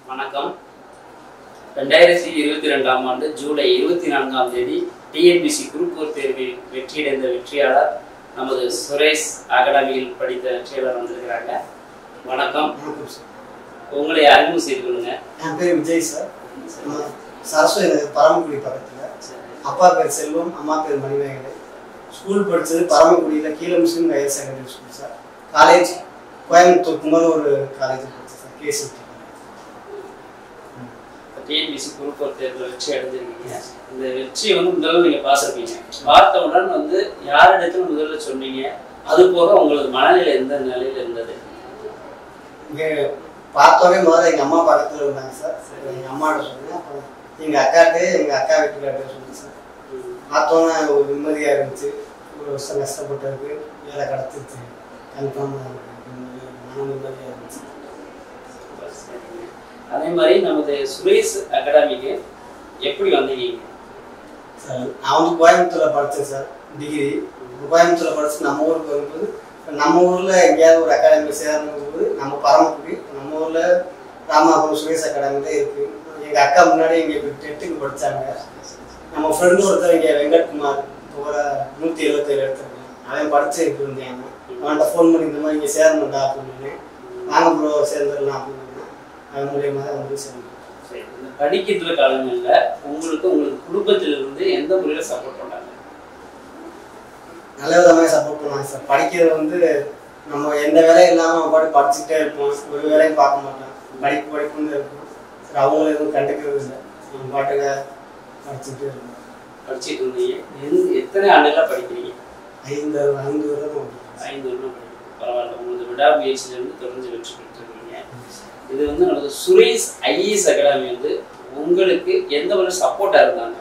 வணக்கம் ரெண்டாயிரத்தி இருபத்தி ரெண்டாம் ஆண்டு ஜூலை இருபத்தி நான்காம் தேதி டிஎன்பிசி குரூப் ஒரு தேர்வில் வெற்றியடைந்த வெற்றியாளர் நமது சுரேஷ் அகாடமியில் படித்த வெற்றியாளர் வந்திருக்கிறாங்க வணக்கம் வணக்கம் சார் உங்களை அறிமுகம் செய்து கொள்ளுங்க என் பேர் விஜய் சார் நம்ம சரஸ்வதி நகர் பரமக்குடி பக்கத்தில் அப்பா பேர் செல்வம் அம்மா பேர் மணிமேகலை ஸ்கூல் படித்தது பரமக்குடியில் கீழ Muslim higher secondary school sir college Coimbatore Kumarur college படித்தேன் சார் கேசி டிஎன்பிசி குரூப் ஒரு தேர்வில் வெற்றி அடைஞ்சிருக்கீங்க இந்த வெற்றியை வந்து முதல்ல நீங்க பார்த்துருப்பீங்க பார்த்தவுடன் வந்து யாரிடத்துல முதல்ல சொன்னீங்க அது போக உங்களுக்கு மனநிலை எந்த நிலையில இருந்தது இங்கே பார்த்தோன்னே முதல்ல எங்கள் அம்மா பக்கத்தில் இருந்தாங்க சார் எங்கள் அம்மாட்ட சொன்னேன் அப்புறம் எங்கள் அக்காட்டு எங்கள் அக்கா வீட்டுக்கார்ட்ட சொன்னேன் சார் பார்த்தோன்னே ஒரு நிம்மதியாக இருந்துச்சு ஒரு வருஷம் கஷ்டப்பட்டதுக்கு வேலை கிடச்சிருச்சு கன்ஃபார்மாக மன நிம்மதியாக இருந்துச்சு சரிங்க. அதே மாதிரி நமது சுரேஷ் அகாடமிக்கு எப்படி வந்தீங்க சார் நான் வந்து கோயம்புத்தூரில் படித்தேன் சார் டிகிரி கோயம்புத்தூரில் படிச்சு நம்ம ஊருக்கு வரும்போது இப்ப நம்ம ஊரில் எங்கேயாவது ஒரு அகாடமி சேரணும் போது நம்ம பரமக்குடி நம்ம ஊரில் ராமாபுரம் சுரேஷ் அகாடமி தான் இருக்குது எங்கள் அக்கா முன்னாடி இங்கே டெட்டுக்கு படித்தாங்க நம்ம ஃப்ரெண்டு ஒருத்தர் இங்கே வெங்கட்குமார் இப்போ ஒரு நூற்றி எழுபத்தேழு எடுத்திருக்கேன் அவன் படிச்சு இருந்தேன் அவன்கிட்ட ஃபோன் பண்ணி இந்த மாதிரி இங்கே சேரணும்டா அப்படின்னு வாங்க ப்ரோ சேர்ந்துடலாம் அப்படின்னு அவன் மூலியமாக தான் வந்து சேர்ந்தேன் சரி, இந்த படிக்கிற காலங்கள்ல உங்களுக்கு உங்களுக்கு குடும்பத்திலிருந்து எந்த முறையில சப்போர்ட் பண்ணாங்க நல்ல விதமாக சப்போர்ட் பண்ணுவாங்க சார் படிக்கிறது வந்து நம்ம எந்த வேலையும் இல்லாமல் நம்ம பாட்டு படிச்சுட்டே இருப்போம் ஒரு வேலையும் பார்க்க மாட்டோம் படிப்பு படிப்புன்னு இருக்கும் சார் அவங்களும் எதுவும் கண்டுக்கிறது இல்லை நம்ம பாட்டுக்கு படிச்சுட்டே இருப்போம் படிச்சிட்டு இருந்தீங்க எந்த- எத்தனை ஆண்டுகளா படிக்கிறீங்க ஐந்து ஐந்து வருடம் ஐந்து வருடம் படிக்கிறீங்க பரவாயில்ல உங்களுக்கு விடாமுயற்சியில இருந்து தொடர்ந்து வெற்றி பெற்றிருக்கீங்க இது வந்து நமது சுரேஷ் ஐஏஎஸ் அகாடமி வந்து உங்களுக்கு எந்த ஒரு சப்போர்ட்டா இருந்தாங்க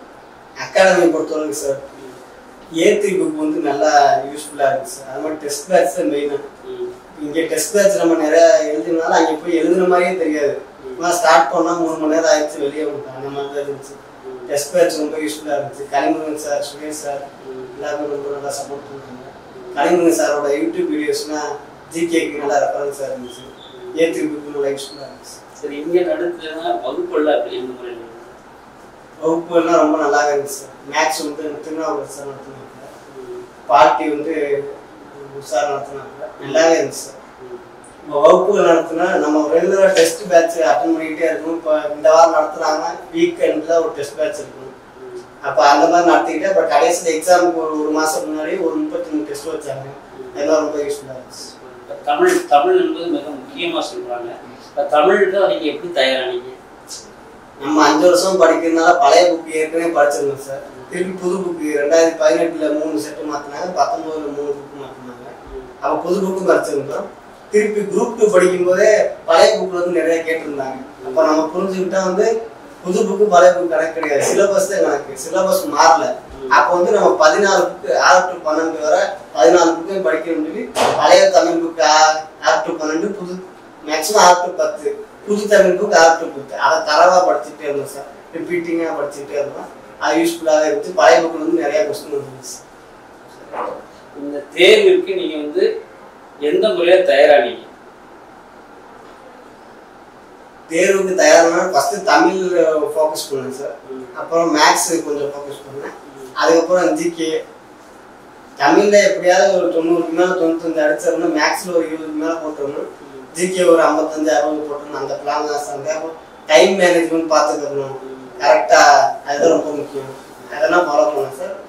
அகாடமி பொறுத்தவரைக்கும் சார் ஏத்தி புக் வந்து நல்லா யூஸ்ஃபுல்லாக இருக்குது சார் அது மாதிரி டெஸ்ட் பேட்ச் தான் மெயினாக ம், இங்கே டெஸ்ட் பேட்ச் நம்ம நிறைய எழுதினாலும் அங்கே போய் எழுதுன மாதிரியே தெரியாது ஸ்டார்ட் பண்ணால் மூணு மணி நேரம் ஆயிடுச்சு வெளியே விட்டோம் அந்த மாதிரி தான் இருந்துச்சு ம், டெஸ்ட் பேட்ச் ரொம்ப யூஸ்ஃபுல்லாக இருந்துச்சு கனிமுருகன் சார் சுரேஷ் சார் ம். எல்லாருமே ரொம்ப நல்லா சப்போர்ட் பண்ணாங்க கனிமுருகன் சாரோட யூடியூப் வீடியோஸ்னா ஜிகேக்கு நல்லா ரெஃபரன்ஸாக இருந்துச்சு ஏத்தி புக்கு நல்லா யூஸ்ஃபுல்லாக இருந்துச்சு சரி இங்க நடத்துனா வகுப்புல அப்படி எந்த முறையில் நடந்தது? வகுப்புலாம் ரொம்ப நல்லா இருந்துச்சு மேக்ஸ் வந்து திருநாவுக்கரசு சார் நடத்தினாங்க ம், பாட்டி வந்து சார் நடத்தினாங்க நல்லாவே இருந்துச்சு சார் ம், இப்போ வகுப்புகள் நடத்தினா நம்ம ரெகுலராக டெஸ்ட் பேட்ச் அட்டன் பண்ணிக்கிட்டே இருக்கணும் இப்போ இந்த வாரம் நடத்துனாங்க வீக்கெண்டில் ஒரு டெஸ்ட் பேட்ச் இருக்கணும் ம். அப்போ அந்த மாதிரி நடத்திக்கிட்டு அப்புறம் கடைசியில் எக்ஸாமுக்கு ஒரு ஒரு மாதம் முன்னாடி ஒரு முப்பத்தி மூணு டெஸ்ட் வச்சாங்க அதெல்லாம் ரொம்ப யூஸ்ஃபுல்லாக இருந்துச்சு இப்ப தமிழ் தமிழ் என்பது மிக முக்கியமா சொல்றாங்க இப்ப தமிழுக்கு நீங்க எப்படி தயாரானீங்க நம்ம அஞ்சு வருஷம் படிக்கிறதுனால பழைய புக் ஏற்கனவே படிச்சிருந்தோம் சார் திருப்பி புது புக்கு ரெண்டாயிரத்தி பதினெட்டுல மூணு செட்டு மாற்றினாங்க பத்தொம்போதுல மூணு புக்கு மாற்றினாங்க அப்போ புது புக்கும் படிச்சிருந்தோம் திருப்பி குரூப் டூ படிக்கும்போதே பழைய புக்கில் வந்து நிறைய கேட்டிருந்தாங்க அப்போ நம்ம புரிஞ்சுக்கிட்டா வந்து புது புக்கு பழைய புக் கணக்கு கிடையாது சிலபஸ் தான் கணக்கு சிலபஸ் மாறல அப்போ வந்து நம்ம பதினாலு புக்கு ஆறு டு பன்னெண்டு வரை பதினாலு புக்கையும் படிக்கணும்னு சொல்லி பழைய தமிழ் புக்கு ஆறு டு பன்னெண்டு புது மேக்ஸிமம் ஆறு டு பத்து புது தமிழ் புக் ஆறு டு பத்து அதை தரவாக படிச்சுட்டே இருந்தோம் சார் ரிப்பீட்டிங்காக படிச்சுட்டே இருந்தோம் அது யூஸ்ஃபுல்லாக இருந்துச்சு பழைய புக்கில் வந்து நிறைய கொஸ்டின் வந்துருச்சு இந்த தேர்விற்கு நீங்க வந்து எந்த முறையில தயாரானீங்க தேர்வுக்கு தயாரானா ஃபஸ்ட்டு தமிழ் ஃபோக்கஸ் பண்ணேன் சார் அப்புறம் மேக்ஸ் கொஞ்சம் ஃபோக்கஸ் பண்ணேன் அதுக்கப்புறம் ஜிகே தமிழில் எப்படியாவது ஒரு தொண்ணூறுக்கு மேலே தொண்ணூத்தஞ்சு அடிச்சிடணும் மேக்ஸில் ஒரு இருபதுக்கு மேலே போட்டுடணும் ஜிகே ஒரு ஐம்பத்தஞ்சு அறுபது போட்டணும் அந்த பிளான் தான் சார் அப்புறம் டைம் மேனேஜ்மெண்ட் பார்த்துக்கணும் கரெக்டாக அதுதான் ரொம்ப முக்கியம் அதெல்லாம் ஃபாலோ பண்ணேன் சார்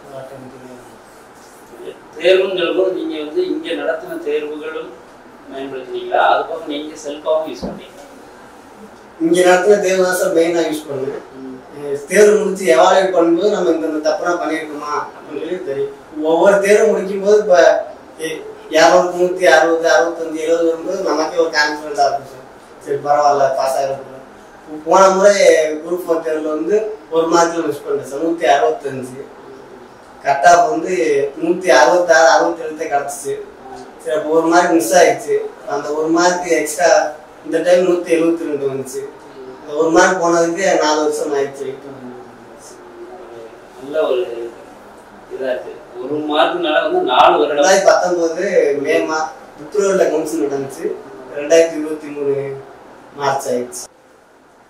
தேர்வுங்கிற போது நீங்க வந்து இங்க நடத்தின தேர்வுகளும் பயன்படுத்தினீங்களா அது போக நீங்க செல்ஃபாவும் யூஸ் பண்ணீங்க இங்கே நடத்தின தேர்வு தான் சார் மெயினாக யூஸ் பண்ணேன் அஹ் தேர்வு முடிச்சு எவாலுவேட் பண்ணும்போது நம்ம இந்த இந்த தப்புலாம் பண்ணியிருக்கோமா அப்படின்னு சொல்லி தெரியும் ஒவ்வொரு தேர்வு முடிக்கும் போது இப்போ இரநூறு நூற்றி அறுபது அறுபத்தஞ்சு எழுபது வரும்போது நமக்கே ஒரு கான்ஃபிடென்ட்டாக இருக்கும் சார் சரி பரவாயில்ல பாஸ் ஆகிருக்கும் போன முறை குரூப் ஃபோர் தேர்வில் வந்து ஒரு மார்க்கில் மிஸ் பண்ணிட்டேன் சார் நூற்றி அறுபத்தஞ்சு கட் ஆஃப் வந்து நூற்றி அறுபத்தாறு அறுபத்தேழுத்தே கிடச்சிச்சு சரி அப்போ ஒரு மார்க் மிஸ் ஆயிடுச்சு அந்த ஒரு மார்க் எக்ஸ்ட்ரா இந்த டைம் நூற்றி எழுபத்தி ரெண்டு வந்துச்சு இந்த ஒரு மார்க் போனதுக்கு நாலு வருஷம் ஆயிடுச்சு நல்ல ஒரு இதா இருக்கு ஒரு மார்க்னால வந்து நாலு வருடம் ரெண்டாயிரத்தி பத்தொன்பது மே மா பிப்ரவரியில் கவுன்சில் நடந்துச்சு ரெண்டாயிரத்தி இருபத்தி மூணு மார்ச் ஆயிடுச்சு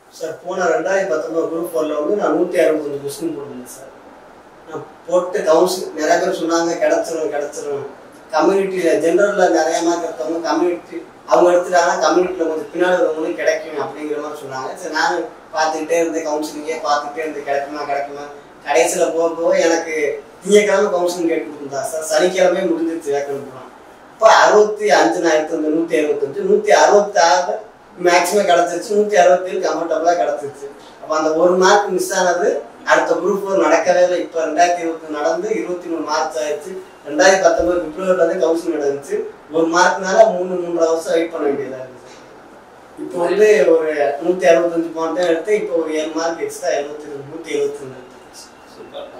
சார் போன ரெண்டாயிரத்தி பத்தொன்பது குரூப் ஃபோரில் வந்து நான் நூற்றி அறுபத்தஞ்சு கொஸ்டின் போட்டிருந்தேன் சார் நான் போட்டு கவுன்சில் நிறைய பேர் சொன்னாங்க கிடச்சிரும் கிடச்சிரும் கம்யூனிட்டியில் ஜென்ரலில் நிறைய மார்க் எடுத்தவங்க கம்யூனிட்டி அவங்க எடுத்துட்டாங்கன்னா கம்யூனிட்டியில் கொஞ்சம் பின்னாடி வரவங்களும் கிடைக்கும் அப்படிங்கிற மாதிரி சொன்னாங்க சரி நான் பார்த்துக்கிட்டே இருந்தேன் கவுன்சிலிங்கே பார்த்துக்கிட்டே இருந்து கிடைக்குமா கிடைக்குமா கடைசியில் போக போக எனக்கு திங்கக்கிழமை கவுன்சிலிங் கேட்டு கொடுத்தா சார் சனிக்கிழமை முடிஞ்சிருச்சு வேக்கன் போனோம் இப்போ அறுபத்தி அஞ்சு நான் எடுத்திருந்தேன் நூற்றி அறுபத்தஞ்சு நூற்றி அறுபத்தி ஆறு மேக்ஸிமம் கிடச்சிருச்சு நூற்றி அறுபத்தேழு கம்ஃபர்டபுளாக கிடச்சிருச்சு அப்போ அந்த ஒரு மார்க் மிஸ் ஆனது அடுத்த குரூப் ஃபோர் நடக்கவே இல்லை இப்போ ரெண்டாயிரத்தி இருபத்தி நடந்து இருபத்தி மூணு மார்ச் ஆயிடுச்சு ரெண்டாயிரத்தி பத்தொன்பது பிப்ரவரியில் வந்து கவுன்சிலிங் நடந்துச்சு ஒரு மார்க்னால மூணு மூன்றரை வருஷம் வெயிட் பண்ண வேண்டியதாக இருந்துச்சு இப்போ வந்து ஒரு நூற்றி அறுபத்தஞ்சு பாயிண்ட் எடுத்து இப்போ ஒரு ஏழு மார்க் எக்ஸ்ட்ரா எழுபத்தி ரெண்டு நூற்றி எழுபத்தி ரெண்டு சூப்பர்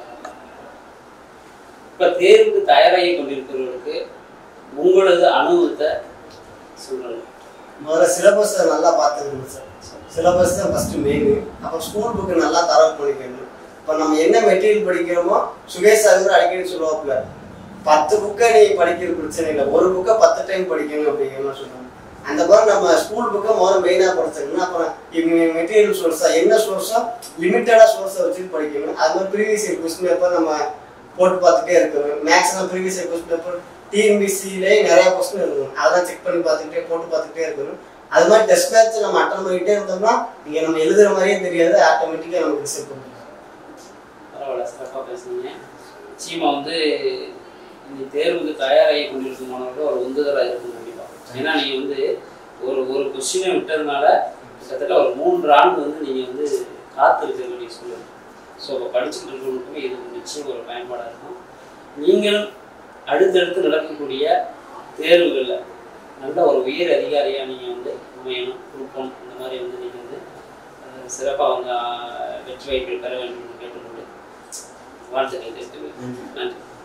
இப்ப தேர்வுக்கு தயாராகி கொண்டிருக்கிறவர்களுக்கு உங்களது அனுபவத்தை சொல்லுங்க முதல்ல சிலபஸை நல்லா பார்த்துக்கணும் சார் சிலபஸ் தான் ஃபஸ்ட்டு மெயின் அப்போ ஸ்கூல் புக்கு நல்லா தரவு பண்ணிக்கணும் இப்போ நம்ம என்ன மெட்டீரியல் படிக்கிறோமோ சுகேஷ் சாகர் அடிக்கடி சொல்லுவாப்புல பத்து புக்கை நீ படிக்கிறது பிரச்சனை இல்லை ஒரு புக்கை பத்து டைம் படிக்கணும் அப்படிங்கிற மாதிரி சொல்லுவாங்க அந்த மாதிரி நம்ம ஸ்கூல் புக்கை முதல்ல மெயினாக படிச்சிக்கணும் அப்புறம் இவங்க மெட்டீரியல் சோர்ஸா என்ன சோர்ஸோ லிமிட்டடாக சோர்ஸை வச்சுட்டு படிக்கணும் அது மாதிரி ப்ரீவியஸ் இயர் கொஸ்டின் பேப்பர் நம்ம போட்டு பார்த்துட்டே இருக்கணும் maximum previous year question paper டிஎன்பிசிலே நிறைய கொஸ்டின் இருக்கும் அதெல்லாம் செக் பண்ணி பார்த்துக்கிட்டே போட்டு பார்த்துக்கிட்டே இருக்கணும் அது மாதிரி டெஸ்ட் மேட்ச் நம்ம அட்டன் பண்ணிக்கிட்டே இருந்தோம்னா இங்கே நம்ம எழுதுற மாதிரியே தெரியாது ஆட்டோமேட்டிக்காக நமக்கு ரிசல்ட் வந்துடும் பரவாயில்ல சிறப்பாக பேசுனீங்க நிச்சயமா வந்து இந்த தேர்வுக்கு தயாராகி கொண்டிருக்கும் மாணவர்கள் ஒரு உந்துதலாக இருக்கும் கண்டிப்பாக ஏன்னா நீங்கள் வந்து ஒரு ஒரு கொஸ்டினை விட்டதுனால கிட்டத்தட்ட ஒரு மூன்று ஆண்டு வந்து நீங்கள் வந்து காத்திருக்க வேண்டிய சூழல் ஸோ இப்போ படிச்சுட்டு இருக்கிறவங்களுக்குமே இது நிச்சயம் ஒரு பயன்பாடாக இருக்கும் நீங்களும் அடுத்தடுத்து நடக்கக்கூடிய தேர்வுகளில் நல்ல ஒரு உயர் அதிகாரியாக நீங்கள் வந்து அமையணும் குரூப்பம் இந்த மாதிரி வந்து நீங்கள் வந்து சிறப்பாக வந்து அஹ், வெற்றி வாய்ப்புகள் பெற வேண்டும் என்று கேட்டுக்கொண்டு வாழ்த்துக்கள் தெரிவித்துக் கொள்கிறேன். நன்றி